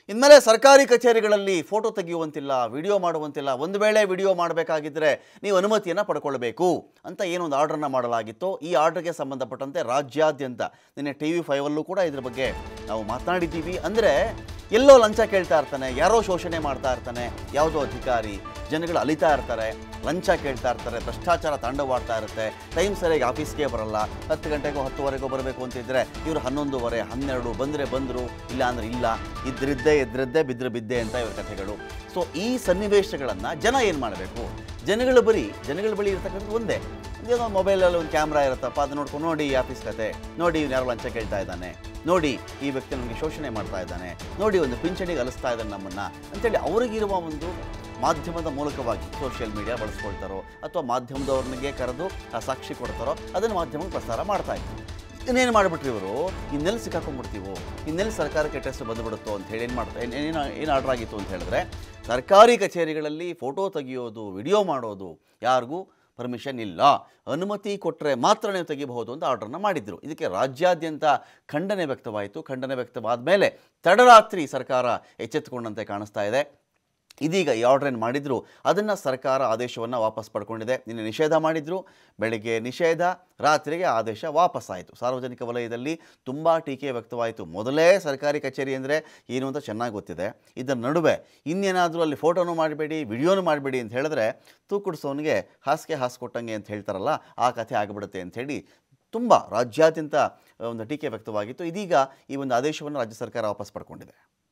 ಇನ್ಮೇಲೆ ಸರ್ಕಾರಿ ಕಚೇರಿಗಳಲ್ಲಿ ಫೋಟೋ ತೆಗೆಯುವಂತಿಲ್ಲ ವಿಡಿಯೋ ಮಾಡುವಂತಿಲ್ಲ ಒಂದು ವೇಳೆ ವಿಡಿಯೋ ಮಾಡಬೇಕಾಗಿದ್ದರೆ ನೀವು ಅನುಮತಿಯನ್ನು ಪಡ್ಕೊಳ್ಬೇಕು ಅಂತ ಏನೊಂದು ಆರ್ಡ್ರನ್ನ ಮಾಡಲಾಗಿತ್ತು ಈ ಆರ್ಡ್ರಿಗೆ ಸಂಬಂಧಪಟ್ಟಂತೆ ರಾಜ್ಯಾದ್ಯಂತ ನಿನ್ನೆ ಟಿ ವಿ ಫೈವಲ್ಲೂ ಕೂಡ ಇದ್ರ ಬಗ್ಗೆ ನಾವು ಮಾತನಾಡಿದ್ದೀವಿ ಅಂದರೆ ಎಲ್ಲೋ ಲಂಚ ಕೇಳ್ತಾ ಇರ್ತಾನೆ ಯಾರೋ ಶೋಷಣೆ ಮಾಡ್ತಾ ಇರ್ತಾನೆ ಯಾವುದೋ ಅಧಿಕಾರಿ ಜನಗಳು ಅಲಿತಾ ಇರ್ತಾರೆ ಲಂಚ ಕೇಳ್ತಾ ಇರ್ತಾರೆ ಭ್ರಷ್ಟಾಚಾರ ತಾಂಡವಾಡ್ತಾ ಇರುತ್ತೆ ಟೈಮ್ ಸರಿಯಾಗಿ ಆಫೀಸ್ಗೆ ಬರಲ್ಲ ಹತ್ತು ಗಂಟೆಗೋ ಹತ್ತುವರೆಗೋ ಬರಬೇಕು ಅಂತಿದ್ರೆ ಇವರು ಹನ್ನೊಂದುವರೆ ಹನ್ನೆರಡು ಬಂದರೆ ಬಂದರು ಇಲ್ಲ ಅಂದ್ರೆ ಇಲ್ಲ ಇದ್ರಿದ್ದೆ ಇದ್ರದ್ದೇ ಬಿದ್ದರೆ ಬಿದ್ದೆ ಅಂತ ಇವ್ರ ಕಥೆಗಳು ಸೊ ಈ ಸನ್ನಿವೇಶಗಳನ್ನು ಜನ ಏನು ಮಾಡಬೇಕು ಜನಗಳ ಬರೀ ಜನಗಳ ಬಳಿ ಇರ್ತಕ್ಕಂಥದ್ದು ಒಂದೇ ಏನೋ ಮೊಬೈಲಲ್ಲಿ ಒಂದು ಕ್ಯಾಮ್ರಾ ಇರುತ್ತಪ್ಪ ಅದು ನೋಡ್ಕೊಂಡು ನೋಡಿ ಈ ಆಫೀಸ್ ಕತೆ ನೋಡಿ ಇವ್ನು ಯಾರೋ ಲಂಚ ಕೇಳ್ತಾ ಇದ್ದಾನೆ ನೋಡಿ ಈ ವ್ಯಕ್ತಿ ನಮಗೆ ಶೋಷಣೆ ಮಾಡ್ತಾ ಇದ್ದಾನೆ ನೋಡಿ ಒಂದು ಪಿಂಚಣಿಗೆ ಅಲಿಸ್ತಾ ಇದ್ದಾನೆ ನಮ್ಮನ್ನು ಅಂತೇಳಿ ಅವರಿಗಿರುವ ಒಂದು ಮಾಧ್ಯಮದ ಮೂಲಕವಾಗಿ ಸೋಷಿಯಲ್ ಮೀಡಿಯಾ ಬಳಸ್ಕೊಳ್ತಾರೋ ಅಥವಾ ಮಾಧ್ಯಮದವ್ರನಿಗೆ ಕರೆದು ಆ ಸಾಕ್ಷಿ ಕೊಡ್ತಾರೋ ಅದನ್ನು ಮಾಧ್ಯಮಕ್ಕೆ ಪ್ರಸಾರ ಮಾಡ್ತಾ ಇದ್ರು ಇನ್ನೇನು ಮಾಡಿಬಿಟ್ರಿ ಇವರು ಇನ್ನೆಲ್ಲಿ ಸಿಕ್ಕಾಕೊಂಡ್ಬಿಡ್ತೀವೋ ಇನ್ನೆಲ್ಲಿ ಸರ್ಕಾರಕ್ಕೆ ಟೆಸ್ಟ್ ಬಂದುಬಿಡುತ್ತೋ ಅಂತ ಹೇಳಿ ಏನು ಮಾಡ್ತಾ ಏನು ಏನು ಏನು ಆರ್ಡ್ರ್ ಆಗಿತ್ತು ಅಂತ ಹೇಳಿದ್ರೆ ಸರ್ಕಾರಿ ಕಚೇರಿಗಳಲ್ಲಿ ಫೋಟೋ ತೆಗೆಯೋದು ವಿಡಿಯೋ ಮಾಡೋದು ಯಾರಿಗೂ ಪರ್ಮಿಷನ್ ಇಲ್ಲ ಅನುಮತಿ ಕೊಟ್ಟರೆ ಮಾತ್ರ ನೀವು ತೆಗಿಬಹುದು ಅಂತ ಆರ್ಡ್ರನ್ನ ಮಾಡಿದ್ರು ಇದಕ್ಕೆ ರಾಜ್ಯಾದ್ಯಂತ ಖಂಡನೆ ವ್ಯಕ್ತವಾಯಿತು ಖಂಡನೆ ವ್ಯಕ್ತವಾದ ಮೇಲೆ ತಡರಾತ್ರಿ ಸರ್ಕಾರ ಎಚ್ಚೆತ್ತುಕೊಂಡಂತೆ ಕಾಣಿಸ್ತಾ ಇದೆ ಇದೀಗ ಈ ಆರ್ಡ್ರ್ ಏನು ಮಾಡಿದ್ರು ಅದನ್ನು ಸರ್ಕಾರ ಆದೇಶವನ್ನು ವಾಪಸ್ ಪಡ್ಕೊಂಡಿದೆ ನಿನ್ನೆ ನಿಷೇಧ ಮಾಡಿದ್ರು ಬೆಳಗ್ಗೆ ನಿಷೇಧ ರಾತ್ರಿಗೆ ಆದೇಶ ವಾಪಸ್ ಆಯಿತು ಸಾರ್ವಜನಿಕ ವಲಯದಲ್ಲಿ ತುಂಬ ಟೀಕೆ ವ್ಯಕ್ತವಾಯಿತು ಮೊದಲೇ ಸರ್ಕಾರಿ ಕಚೇರಿ ಅಂದರೆ ಏನು ಅಂತ ಚೆನ್ನಾಗಿ ಗೊತ್ತಿದೆ ಇದರ ನಡುವೆ ಇನ್ನೇನಾದರೂ ಅಲ್ಲಿ ಫೋಟೋನು ಮಾಡಬೇಡಿ ವಿಡಿಯೋನು ಮಾಡಬೇಡಿ ಅಂತ ಹೇಳಿದ್ರೆ ತೂಕುಡಿಸೋನಿಗೆ ಹಾಸಿಗೆ ಹಾಸ್ಕೊಟ್ಟಂಗೆ ಅಂತ ಹೇಳ್ತಾರಲ್ಲ ಆ ಕಥೆ ಆಗಿಬಿಡುತ್ತೆ ಅಂಥೇಳಿ ತುಂಬ ರಾಜ್ಯಾದ್ಯಂತ ಒಂದು ಟೀಕೆ ವ್ಯಕ್ತವಾಗಿತ್ತು ಇದೀಗ ಈ ಒಂದು ಆದೇಶವನ್ನು ರಾಜ್ಯ ಸರ್ಕಾರ ವಾಪಸ್ ಪಡ್ಕೊಂಡಿದೆ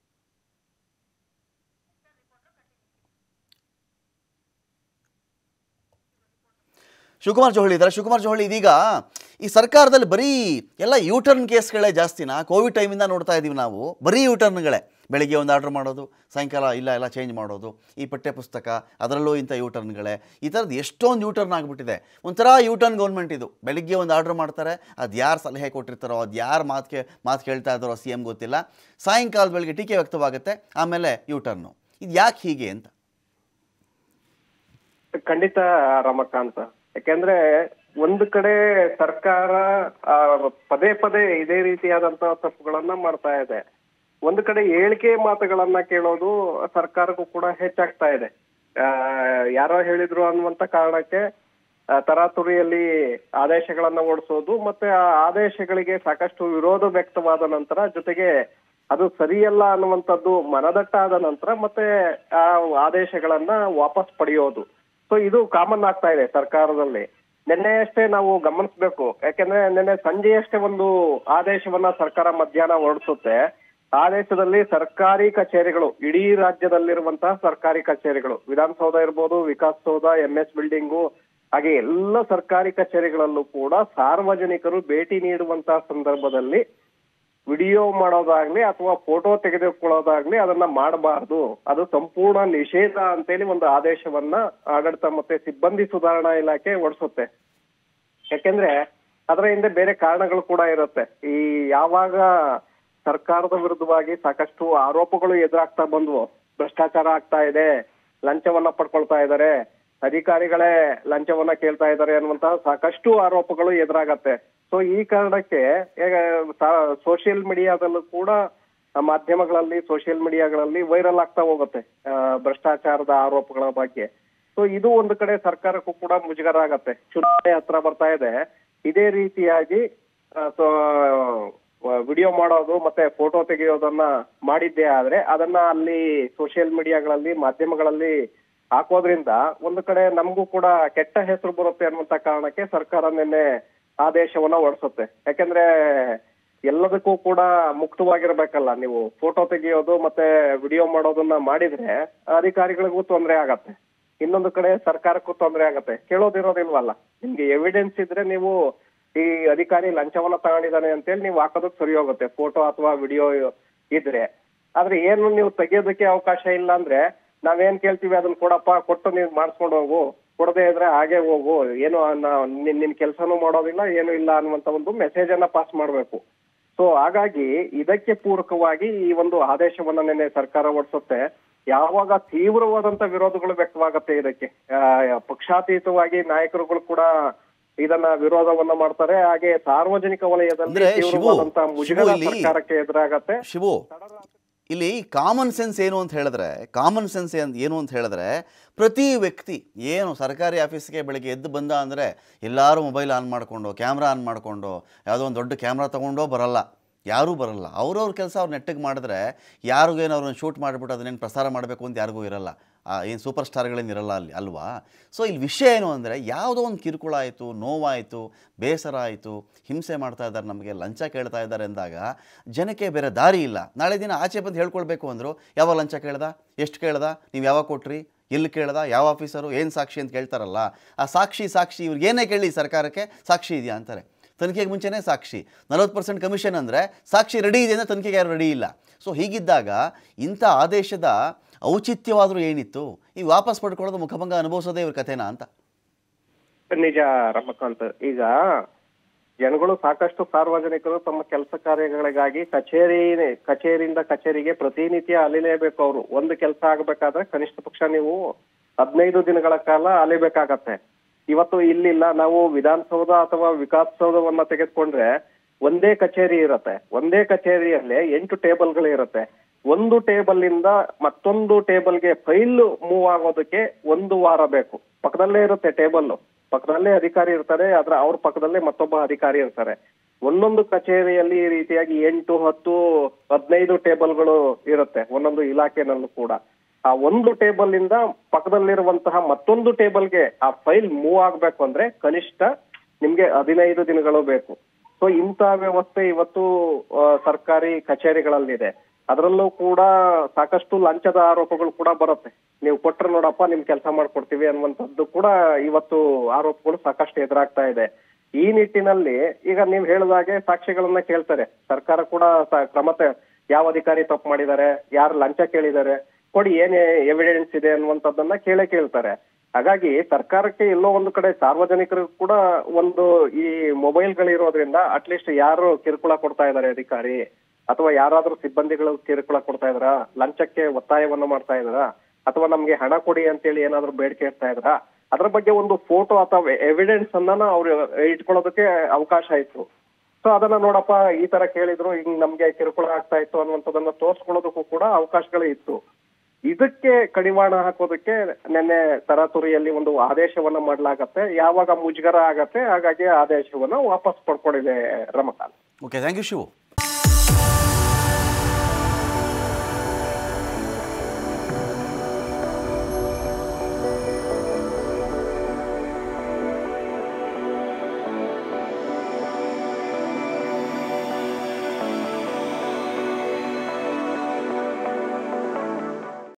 ಶಿವಕುಮಾರ್ ಜೋಹಳಿ ಇದ್ದಾರೆ ಶಿವಕುಮಾರ್ ಜೋಹಳಿ ಇದೀಗ ಈ ಸರ್ಕಾರದಲ್ಲಿ ಬರೀ ಎಲ್ಲ ಯೂಟರ್ನ್ ಕೇಸ್ಗಳೇ ಜಾಸ್ತಿನ ಕೋವಿಡ್ ಟೈಮಿಂದ ನೋಡ್ತಾ ಇದ್ದೀವಿ ನಾವು ಬರೀ ಯೂಟರ್ನ್ಗಳೇ ಬೆಳಿಗ್ಗೆ ಒಂದು ಆರ್ಡ್ರ್ ಮಾಡೋದು ಸಾಯಂಕಾಲ ಇಲ್ಲ ಎಲ್ಲ ಚೇಂಜ್ ಮಾಡೋದು ಈ ಪಠ್ಯ ಪುಸ್ತಕ ಅದರಲ್ಲೂ ಇಂಥ ಯೂಟರ್ನ್ಗಳೇ ಈ ಥರದ್ದು ಎಷ್ಟೊಂದು ಯೂಟರ್ನ್ ಆಗಿಬಿಟ್ಟಿದೆ ಒಂಥರ ಯೂಟರ್ನ್ ಗೌರ್ಮೆಂಟ್ ಇದು ಬೆಳಿಗ್ಗೆ ಒಂದು ಆರ್ಡ್ರ್ ಮಾಡ್ತಾರೆ ಅದು ಯಾರು ಸಲಹೆ ಕೊಟ್ಟಿರ್ತಾರೋ ಅದು ಯಾರು ಮಾತು ಮಾತು ಕೇಳ್ತಾ ಇದ್ದಾರೋ ಸಿ ಎಮ್ ಗೊತ್ತಿಲ್ಲ ಸಾಯಂಕಾಲದ ಬೆಳಗ್ಗೆ ಟೀಕೆ ವ್ಯಕ್ತವಾಗುತ್ತೆ ಆಮೇಲೆ ಯೂಟರ್ನು ಇದು ಯಾಕೆ ಹೀಗೆ ಅಂತ ಖಂಡಿತ ರಮಕಾಂತ ಯಾಕೆಂದ್ರೆ ಒಂದು ಕಡೆ ಸರ್ಕಾರ ಆ, ಪದೇ ಪದೇ ಇದೇ ರೀತಿಯಾದಂತಹ ತಪ್ಪುಗಳನ್ನ ಮಾಡ್ತಾ ಇದೆ ಒಂದು ಕಡೆ ಹೇಳಿಕೆ ಮಾತುಗಳನ್ನ ಕೇಳೋದು ಸರ್ಕಾರಕ್ಕೂ ಕೂಡ ಹೆಚ್ಚಾಗ್ತಾ ಇದೆ ಆ, ಯಾರೋ ಹೇಳಿದ್ರು ಅನ್ನುವಂತ ಕಾರಣಕ್ಕೆ ಆ, ತರಾತುರಿಯಲ್ಲಿ ಆದೇಶಗಳನ್ನ ಓಡಿಸೋದು ಮತ್ತೆ ಆ ಆದೇಶಗಳಿಗೆ ಸಾಕಷ್ಟು ವಿರೋಧ ವ್ಯಕ್ತವಾದ ನಂತರ ಜೊತೆಗೆ ಅದು ಸರಿಯಲ್ಲ ಅನ್ನುವಂಥದ್ದು ಮನದಟ್ಟಾದ ನಂತರ ಮತ್ತೆ ಆ ಆದೇಶಗಳನ್ನ ವಾಪಸ್ ಪಡೆಯೋದು ಸೊ ಇದು ಕಾಮನ್ ಆಗ್ತಾ ಇದೆ ಸರ್ಕಾರದಲ್ಲಿ ನಿನ್ನೆಯಷ್ಟೇ ನಾವು ಗಮನಿಸಬೇಕು ಯಾಕೆಂದ್ರೆ ನಿನ್ನೆ ಸಂಜೆಯಷ್ಟೇ ಒಂದು ಆದೇಶವನ್ನ ಸರ್ಕಾರ ಮಧ್ಯಾಹ್ನ ಹೊರಡಿಸುತ್ತೆ ಆದೇಶದಲ್ಲಿ ಸರ್ಕಾರಿ ಕಚೇರಿಗಳು ಇಡೀ ರಾಜ್ಯದಲ್ಲಿರುವಂತಹ ಸರ್ಕಾರಿ ಕಚೇರಿಗಳು ವಿಧಾನಸೌಧ ಇರ್ಬೋದು ವಿಕಾಸ್ ಸೌಧ ಎಂ ಎಸ್ ಬಿಲ್ಡಿಂಗು ಹಾಗೆ ಎಲ್ಲ ಸರ್ಕಾರಿ ಕಚೇರಿಗಳಲ್ಲೂ ಕೂಡ ಸಾರ್ವಜನಿಕರು ಭೇಟಿ ನೀಡುವಂತಹ ಸಂದರ್ಭದಲ್ಲಿ ವಿಡಿಯೋ ಮಾಡೋದಾಗ್ಲಿ ಅಥವಾ ಫೋಟೋ ತೆಗೆದುಕೊಳ್ಳೋದಾಗ್ಲಿ ಅದನ್ನ ಮಾಡಬಾರ್ದು ಅದು ಸಂಪೂರ್ಣ ನಿಷೇಧ ಅಂತೇಳಿ ಒಂದು ಆದೇಶವನ್ನ ಆಡಳಿತ ಮತ್ತೆ ಸಿಬ್ಬಂದಿ ಸುಧಾರಣಾ ಇಲಾಖೆ ಹೊರಡಿಸುತ್ತೆ ಯಾಕೆಂದ್ರೆ ಅದರ ಹಿಂದೆ ಬೇರೆ ಕಾರಣಗಳು ಕೂಡ ಇರುತ್ತೆ ಈ ಯಾವಾಗ ಸರ್ಕಾರದ ವಿರುದ್ಧವಾಗಿ ಸಾಕಷ್ಟು ಆರೋಪಗಳು ಎದುರಾಗ್ತಾ ಬಂದ್ವು ಭ್ರಷ್ಟಾಚಾರ ಆಗ್ತಾ ಇದೆ ಲಂಚವನ್ನ ಪಡ್ಕೊಳ್ತಾ ಇದ್ದಾರೆ ಅಧಿಕಾರಿಗಳೇ ಲಂಚವನ್ನ ಕೇಳ್ತಾ ಇದ್ದಾರೆ ಅನ್ನುವಂತಹ ಸಾಕಷ್ಟು ಆರೋಪಗಳು ಎದುರಾಗತ್ತೆ ಸೊ ಈ ಕಾರಣಕ್ಕೆ ಸೋಷಿಯಲ್ ಮೀಡಿಯಾದಲ್ಲೂ ಕೂಡ ಆ ಮಾಧ್ಯಮಗಳಲ್ಲಿ ಸೋಷಿಯಲ್ ಮೀಡಿಯಾಗಳಲ್ಲಿ ವೈರಲ್ ಆಗ್ತಾ ಹೋಗುತ್ತೆ ಆ, ಭ್ರಷ್ಟಾಚಾರದ ಆರೋಪಗಳ ಬಗ್ಗೆ ಸೊ ಇದು ಒಂದು ಕಡೆ ಸರ್ಕಾರಕ್ಕೂ ಕೂಡ ಮುಜುಗರ ಆಗತ್ತೆ ಚುನಾವಣೆ ಹತ್ರ ಬರ್ತಾ ಇದೆ ಇದೇ ರೀತಿಯಾಗಿ ವಿಡಿಯೋ ಮಾಡೋದು ಮತ್ತೆ ಫೋಟೋ ತೆಗೆಯೋದನ್ನ ಮಾಡಿದ್ದೇ ಆದ್ರೆ ಅದನ್ನ ಅಲ್ಲಿ ಸೋಷಿಯಲ್ ಮೀಡಿಯಾಗಳಲ್ಲಿ ಮಾಧ್ಯಮಗಳಲ್ಲಿ ಹಾಕೋದ್ರಿಂದ ಒಂದು ಕಡೆ ನಮಗೂ ಕೂಡ ಕೆಟ್ಟ ಹೆಸರು ಬರುತ್ತೆ ಅನ್ನುವಂತ ಕಾರಣಕ್ಕೆ ಸರ್ಕಾರ ನಿನ್ನೆ ಆದೇಶವನ್ನ ಹೊರಡಿಸುತ್ತೆ ಯಾಕಂದ್ರೆ ಎಲ್ಲದಕ್ಕೂ ಕೂಡ ಮುಕ್ತವಾಗಿರ್ಬೇಕಲ್ಲ ನೀವು ಫೋಟೋ ತೆಗೆಯೋದು ಮತ್ತೆ ವಿಡಿಯೋ ಮಾಡೋದನ್ನ ಮಾಡಿದ್ರೆ ಅಧಿಕಾರಿಗಳಿಗೂ ತೊಂದರೆ ಆಗತ್ತೆ ಇನ್ನೊಂದು ಕಡೆ ಸರ್ಕಾರಕ್ಕೂ ತೊಂದರೆ ಆಗತ್ತೆ ಕೇಳೋದಿರೋದಿಲ್ವಲ್ಲ ನಿಮ್ಗೆ ಎವಿಡೆನ್ಸ್ ಇದ್ರೆ ನೀವು ಈ ಅಧಿಕಾರಿ ಲಂಚವನ್ನ ತಗೊಂಡಿದ್ದಾನೆ ಅಂತೇಳಿ ನೀವು ಹಾಕೋದಕ್ಕೆ ಸರಿ ಹೋಗುತ್ತೆ ಫೋಟೋ ಅಥವಾ ವಿಡಿಯೋ ಇದ್ರೆ ಆದ್ರೆ ಏನು ನೀವು ತೆಗಿಯೋದಕ್ಕೆ ಅವಕಾಶ ಇಲ್ಲ ಅಂದ್ರೆ ನಾವೇನ್ ಕೇಳ್ತೀವಿ ಅದನ್ನ ಕೊಡಪ್ಪ ಕೊಟ್ಟು ನೀವ್ ಮಾಡಿಸ್ಕೊಂಡು ಹೋಗು ಕೊಡದೆ ಇದ್ರೆ ಹಾಗೆ ಹೋಗು ಏನು ನಾ- ನಿನ್ ನಿನ್ ಕೆಲ್ಸನೂ ಮಾಡೋದಿಲ್ಲ ಏನು ಇಲ್ಲ ಅನ್ನುವಂತ ಒಂದು ಮೆಸೇಜ್ ಅನ್ನ ಪಾಸ್ ಮಾಡ್ಬೇಕು ಸೊ ಹಾಗಾಗಿ ಇದಕ್ಕೆ ಪೂರಕವಾಗಿ ಈ ಒಂದು ಆದೇಶವನ್ನ ನಿನ್ನೆ ಸರ್ಕಾರ ಹೊರಡಿಸುತ್ತೆ ಯಾವಾಗ ತೀವ್ರವಾದಂತ ವಿರೋಧಗಳು ವ್ಯಕ್ತವಾಗುತ್ತೆ ಇದಕ್ಕೆ ಆ, ಪಕ್ಷಾತೀತವಾಗಿ ನಾಯಕರುಗಳು ಕೂಡ ಇದನ್ನ ವಿರೋಧವನ್ನ ಮಾಡ್ತಾರೆ ಹಾಗೆ ಸಾರ್ವಜನಿಕ ವಲಯದಲ್ಲಿ ಅಂದ್ರೆ ಶಿವು, ತೀವ್ರವಾದಂತ ಮುಜುಗರ ಶಿವು ಇಲ್ಲಿ- ಸರ್ಕಾರಕ್ಕೆ ಎದುರಾಗತ್ತೆ ಶಿವು ಇಲ್ಲಿ ಕಾಮನ್ ಸೆನ್ಸ್ ಏನು ಅಂತ ಹೇಳಿದ್ರೆ ಕಾಮನ್ ಸೆನ್ಸ್ ಏನು ಅಂತ ಹೇಳಿದ್ರೆ ಪ್ರತಿ ವ್ಯಕ್ತಿ ಏನು ಸರ್ಕಾರಿ ಆಫೀಸ್ಗೆ ಬೆಳಗ್ಗೆ ಎದ್ದು ಬಂದ ಅಂದರೆ ಎಲ್ಲರೂ ಮೊಬೈಲ್ ಆನ್ ಮಾಡಿಕೊಂಡು ಕ್ಯಾಮ್ರಾ ಆನ್ ಮಾಡಿಕೊಂಡು ಯಾವುದೋ ಒಂದು ದೊಡ್ಡ ಕ್ಯಾಮ್ರಾ ತೊಗೊಂಡೋ ಬರಲ್ಲ ಯಾರೂ ಬರಲ್ಲ ಅವ್ರವ್ರ ಕೆಲಸ ಅವ್ರು ನೆಟ್ಟಿಗೆ ಮಾಡಿದ್ರೆ ಯಾರಿಗೇನು ಅವ್ರನ್ನ ಶೂಟ್ ಮಾಡಿಬಿಟ್ಟು ಅದನ್ನೇನು ಪ್ರಸಾರ ಮಾಡಬೇಕು ಅಂತ ಯಾರಿಗೂ ಇರಲ್ಲ ಏನು ಸೂಪರ್ ಸ್ಟಾರ್ಗಳೇನು ಇರಲ್ಲ ಅಲ್ಲಿ ಅಲ್ವಾ ಸೊ ಇಲ್ಲಿ ವಿಷಯ ಏನು ಅಂದರೆ ಯಾವುದೋ ಒಂದು ಕಿರುಕುಳ ಆಯಿತು ನೋವಾಯಿತು ಬೇಸರ ಆಯಿತು ಹಿಂಸೆ ಮಾಡ್ತಾ ಇದ್ದಾರೆ ನಮಗೆ ಲಂಚ ಕೇಳ್ತಾ ಇದ್ದಾರೆ ಅಂದಾಗ ಜನಕ್ಕೆ ಬೇರೆ ದಾರಿ ಇಲ್ಲ ನಾಳೆ ದಿನ ಆಚೆ ಬಂದು ಹೇಳ್ಕೊಳ್ಬೇಕು ಅಂದರು ಯಾವಾಗ ಲಂಚ ಕೇಳ್ದ ಎಷ್ಟು ಕೇಳ್ದ ನೀವು ಯಾವಾಗ ಕೊಟ್ರಿ ಎಲ್ಲಿ ಕೇಳ್ದ ಯಾವ ಆಫೀಸರು ಏನು ಸಾಕ್ಷಿ ಅಂತ ಕೇಳ್ತಾರಲ್ಲ ಆ ಸಾಕ್ಷಿ ಸಾಕ್ಷಿ ಇವ್ರಿಗೆ ಏನೇ ಕೇಳಿ ಸರ್ಕಾರಕ್ಕೆ ಸಾಕ್ಷಿ ಇದೆಯಾ ಅಂತಾರೆ ತನಿಖೆಗೆ ಮುಂಚೆನೇ ಸಾಕ್ಷಿ ನಲವತ್ತು ಪರ್ಸೆಂಟ್ ಕಮಿಷನ್ ಅಂದರೆ ಸಾಕ್ಷಿ ರೆಡಿ ಇದೆ ಅಂದರೆ ತನಿಖೆಗೆ ಯಾರು ರೆಡಿ ಇಲ್ಲ ಸೊ ಹೀಗಿದ್ದಾಗ ಇಂಥ ಆದೇಶದ ಔಚಿತ್ಯವಾದರೂ ಏನಿತ್ತು ಈಗ ವಾಪಸ್ ಪಡ್ಕೊಳ್ಳೋದು ಮುಖಭಂಗ ಅನುಭವಿಸೋದೇ ಇವ್ರ ಕಥೆನಾ ಅಂತ ನಿಜ ರಮಕಾಂತ್ ಈಗ ಜನಗಳು ಸಾಕಷ್ಟು ಸಾರ್ವಜನಿಕರು ತಮ್ಮ ಕೆಲಸ ಕಾರ್ಯಗಳಿಗಾಗಿ ಕಚೇರಿ ಕಚೇರಿಯಿಂದ ಕಚೇರಿಗೆ ಪ್ರತಿನಿತ್ಯ ಅಲಿಲೇಬೇಕು ಅವರು ಒಂದು ಕೆಲಸ ಆಗ್ಬೇಕಾದ್ರೆ ಕನಿಷ್ಠ ಪಕ್ಷ ನೀವು ಹದಿನೈದು ದಿನಗಳ ಕಾಲ ಅಲಿಬೇಕಾಗತ್ತೆ ಇವತ್ತು ಇಲ್ಲಿಲ್ಲ ನಾವು ವಿಧಾನಸೌಧ ಅಥವಾ ವಿಕಾಸಸೌಧವನ್ನ ತೆಗೆದುಕೊಂಡ್ರೆ ಒಂದೇ ಕಚೇರಿ ಇರತ್ತೆ ಒಂದೇ ಕಚೇರಿಯಲ್ಲಿ ಎಂಟು ಟೇಬಲ್ಗಳು ಇರುತ್ತೆ ಒಂದು ಟೇಬಲ್ ಇಂದ ಮತ್ತೊಂದು ಟೇಬಲ್ಗೆ ಫೈಲ್ ಮೂವ್ ಆಗೋದಕ್ಕೆ ಒಂದು ವಾರ ಬೇಕು ಪಕ್ಕದಲ್ಲೇ ಇರುತ್ತೆ ಟೇಬಲ್ ಪಕ್ಕದಲ್ಲೇ ಅಧಿಕಾರಿ ಇರ್ತಾರೆ ಅದ್ರ ಅವ್ರ ಪಕ್ಕದಲ್ಲೇ ಮತ್ತೊಬ್ಬ ಅಧಿಕಾರಿ ಇರ್ತಾರೆ ಒಂದೊಂದು ಕಚೇರಿಯಲ್ಲಿ ಈ ರೀತಿಯಾಗಿ ಎಂಟು ಹತ್ತು ಹದಿನೈದು ಟೇಬಲ್ಗಳು ಇರುತ್ತೆ ಒಂದೊಂದು ಇಲಾಖೆನಲ್ಲೂ ಕೂಡ ಆ ಒಂದು ಟೇಬಲ್ ಇಂದ ಪಕ್ಕದಲ್ಲಿರುವಂತಹ ಮತ್ತೊಂದು ಟೇಬಲ್ಗೆ ಆ ಫೈಲ್ ಮೂವ್ ಆಗ್ಬೇಕು ಅಂದ್ರೆ ಕನಿಷ್ಠ ನಿಮ್ಗೆ ಹದಿನೈದು ದಿನಗಳು ಬೇಕು ಸೊ ಇಂಥ ವ್ಯವಸ್ಥೆ ಇವತ್ತು ಆ, ಸರ್ಕಾರಿ ಕಚೇರಿಗಳಲ್ಲಿದೆ ಅದರಲ್ಲೂ ಕೂಡ ಸಾಕಷ್ಟು ಲಂಚದ ಆರೋಪಗಳು ಕೂಡ ಬರುತ್ತೆ ನೀವು ಕೊಟ್ರೆ ನೋಡಪ್ಪ ನಿಮ್ ಕೆಲಸ ಮಾಡ್ಕೊಡ್ತೀವಿ ಅನ್ನುವಂಥದ್ದು ಕೂಡ ಇವತ್ತು ಆರೋಪಗಳು ಸಾಕಷ್ಟು ಎದುರಾಗ್ತಾ ಇದೆ ಈ ನಿಟ್ಟಿನಲ್ಲಿ ಈಗ ನೀವು ಹೇಳಿದಾಗೆ ಸಾಕ್ಷಿಗಳನ್ನ ಕೇಳ್ತಾರೆ ಸರ್ಕಾರ ಕೂಡ ಸ- ಕ್ರಮ ತ- ಯಾವ ಅಧಿಕಾರಿ ತಪ್ಪು ಮಾಡಿದ್ದಾರೆ ಯಾರು ಲಂಚ ಕೇಳಿದ್ದಾರೆ ಕೊಡಿ ಏನೇ ಎವಿಡೆನ್ಸ್ ಇದೆ ಅನ್ನುವಂಥದ್ದನ್ನ ಕೇಳೇ ಕೇಳ್ತಾರೆ ಹಾಗಾಗಿ ಸರ್ಕಾರಕ್ಕೆ ಎಲ್ಲೋ ಒಂದು ಕಡೆ ಸಾರ್ವಜನಿಕರಿಗೂ ಕೂಡ ಒಂದು ಈ ಮೊಬೈಲ್ಗಳಿರೋದ್ರಿಂದ ಅಟ್ಲೀಸ್ಟ್ ಯಾರು ಕಿರುಕುಳ ಕೊಡ್ತಾ ಇದ್ದಾರೆ ಅಧಿಕಾರಿ ಅಥವಾ ಯಾರಾದ್ರೂ ಸಿಬ್ಬಂದಿಗಳು ಕಿರುಕುಳ ಕೊಡ್ತಾ ಇದಾರ ಲಂಚಕ್ಕೆ ಒತ್ತಾಯವನ್ನ ಮಾಡ್ತಾ ಇದಾರ ಅಥವಾ ನಮ್ಗೆ ಹಣ ಕೊಡಿ ಅಂತೇಳಿ ಏನಾದ್ರು ಬೇಡಿಕೆ ಇಡ್ತಾ ಇದಾರ ಅದ್ರ ಬಗ್ಗೆ ಒಂದು ಫೋಟೋ ಅಥವಾ ಎವಿಡೆನ್ಸ್ ಅನ್ನ ಅವ್ರು ಇಟ್ಕೊಳ್ಳೋದಕ್ಕೆ ಅವಕಾಶ ಇತ್ತು ಸೊ ಅದನ್ನ ನೋಡಪ್ಪ ಈ ತರ ಕೇಳಿದ್ರು ಹಿಂಗ್ ನಮ್ಗೆ ಕಿರುಕುಳ ಆಗ್ತಾ ಇತ್ತು ಅನ್ನುವಂಥದ್ದನ್ನ ತೋರ್ಸ್ಕೊಳ್ಳೋದಕ್ಕೂ ಕೂಡ ಅವಕಾಶಗಳು ಇತ್ತು ಇದಕ್ಕೆ ಕಡಿವಾಣ ಹಾಕೋದಕ್ಕೆ ನಿನ್ನೆ ತರಾತುರಿಯಲ್ಲಿ ಒಂದು ಆದೇಶವನ್ನ ಮಾಡ್ಲಾಗತ್ತೆ ಯಾವಾಗ ಮುಜುಗರ ಆಗತ್ತೆ ಹಾಗಾಗಿ ಆದೇಶವನ್ನ ವಾಪಸ್ ಪಡ್ಕೊಂಡಿದೆ Ramakant okay thank you Shivu